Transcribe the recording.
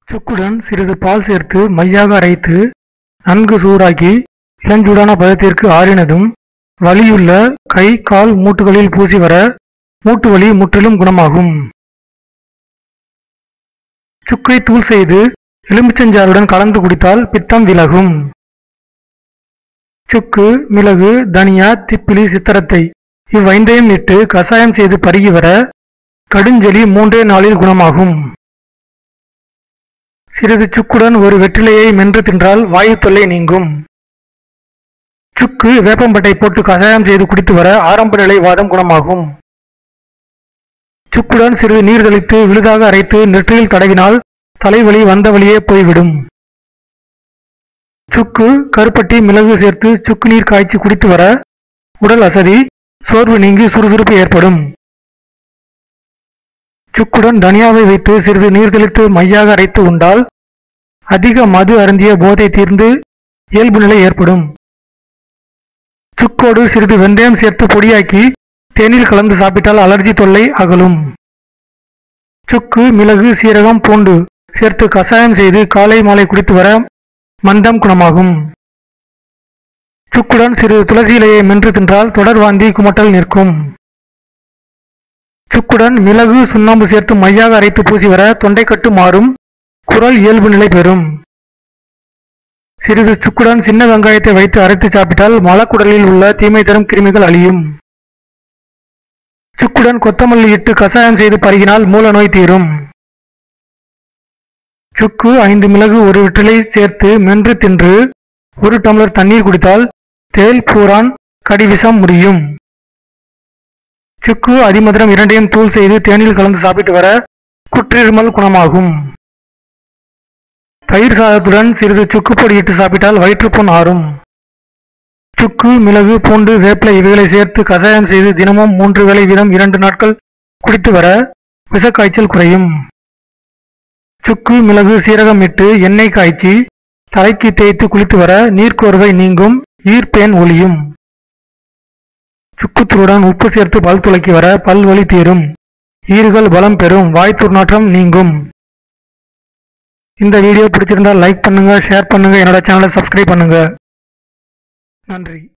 சுக்குடன் சிறிது பால் சேர்த்து மையாக அரைத்து நன்கு சூடாக்கி இளஞ்சூடான பதத்திற்கு ஆறினதும் வலியுள்ள கை கால் மூட்டுகளில் பூசி வர மூட்டு வலி முற்றிலும் குணமாகும் சுக்கை தூள் செய்து எலுமிச்சஞ்சாறுடன் கலந்து குடித்தால் பித்தம் விலகும் சுக்கு மிளகு தனியா திப்பிலி சித்திரத்தை இவ்வைந்தையும் இட்டு கசாயம் செய்து பருகி வர கடுஞ்செலி மூன்றே நாளில் குணமாகும் சிறிது சுக்குடன் ஒரு வெற்றிலையை மென்று தின்றால் வாயு தொல்லை நீங்கும் சுக்கு வேப்பம்பட்டை போட்டு கசாயம் செய்து குடித்து வர ஆரம்ப நிலை வாதம் குணமாகும் சுக்குடன் சிறிது நீர் தெளித்து விழுதாக அரைத்து நெற்றியில் தடவினால் தலைவலி வந்த வழியே போய்விடும் சுக்கு கருப்பட்டி மிளகு சேர்த்து சுக்கு நீர் காய்ச்சி குடித்து வர உடல் அசதி சோர்வு நீங்கி சுறுசுறுப்பு ஏற்படும் சுக்குடன் தனியாவை வைத்து சிறிது நீர் தெளித்து மையாக அரைத்து உண்டால் அதிக மது அருந்திய போதை தீர்ந்து இயல்பு நிலை ஏற்படும் சுக்கோடு சிறிது வெந்தயம் சேர்த்து பொடியாக்கி தேநீர் கலந்து சாப்பிட்டால் அலர்ஜி தொல்லை அகலும் சுக்கு மிளகு சீரகம் பூண்டு சேர்த்து கசாயம் செய்து காலை மாலை குடித்து வர மந்தம் குணமாகும் சுக்குடன் சிறிது துளசி இலையை மென்று தின்றால் தொடர் வாந்தி குமட்டல் நிற்கும் சுக்குடன் மிளகு சுண்ணாம்பு சேர்த்து மையாக அரைத்து பூசி வர தொண்டைக்கட்டு மாறும் குரல் இயல்பு நிலை பெறும் சிறிது சுக்குடன் சின்ன வெங்காயத்தை வைத்து அரைத்து சாப்பிட்டால் மலக்குடலில் உள்ள தீமை தரும் கிருமிகள் அழியும் சுக்குடன் கொத்தமல்லி இட்டு கசாயம் செய்து பருகினால் மூல நோய் தீரும் சுக்கு ஐந்து மிளகு ஒரு வெற்றிலை சேர்த்து மென்று தின்று ஒரு டம்ளர் தண்ணீர் குடித்தால் தேல் பூரான் கடிவிஷம் முடியும் சுக்கு அதிமதுரம் இரண்டையும் தூள் செய்து தேனில் கலந்து சாப்பிட்டு வர குற்றிருமல் குணமாகும் தயிர் சாதத்துடன் சிறிது சுக்கு பொடி இட்டு சாப்பிட்டால் வயிற்றுப்புண் ஆறும் சுக்கு மிளகு பூண்டு வேப்பிலை இவைகளை சேர்த்து கசாயம் செய்து தினமும் மூன்று வேளை வீதம் இரண்டு நாட்கள் குடித்து வர விஷக்காய்ச்சல் குறையும் சுக்கு மிளகு சீரகம் இட்டு எண்ணெய் காய்ச்சி தலைக்கு தேய்த்து குளித்து வர நீர்க்கோர்வை நீங்கும் ஈர்ப்பேன் ஒளியும் சுக்குத்தூளுடன் உப்பு சேர்த்து பல் துளக்கி வர பல் வலி தீரும் ஈறுகள் பலம் பெறும் வாய் துர்நாற்றம் நீங்கும் இந்த வீடியோ பிடிச்சிருந்தா லைக் பண்ணுங்க ஷேர் பண்ணுங்க என்னோட சேனலை சப்ஸ்கிரைப் பண்ணுங்க நன்றி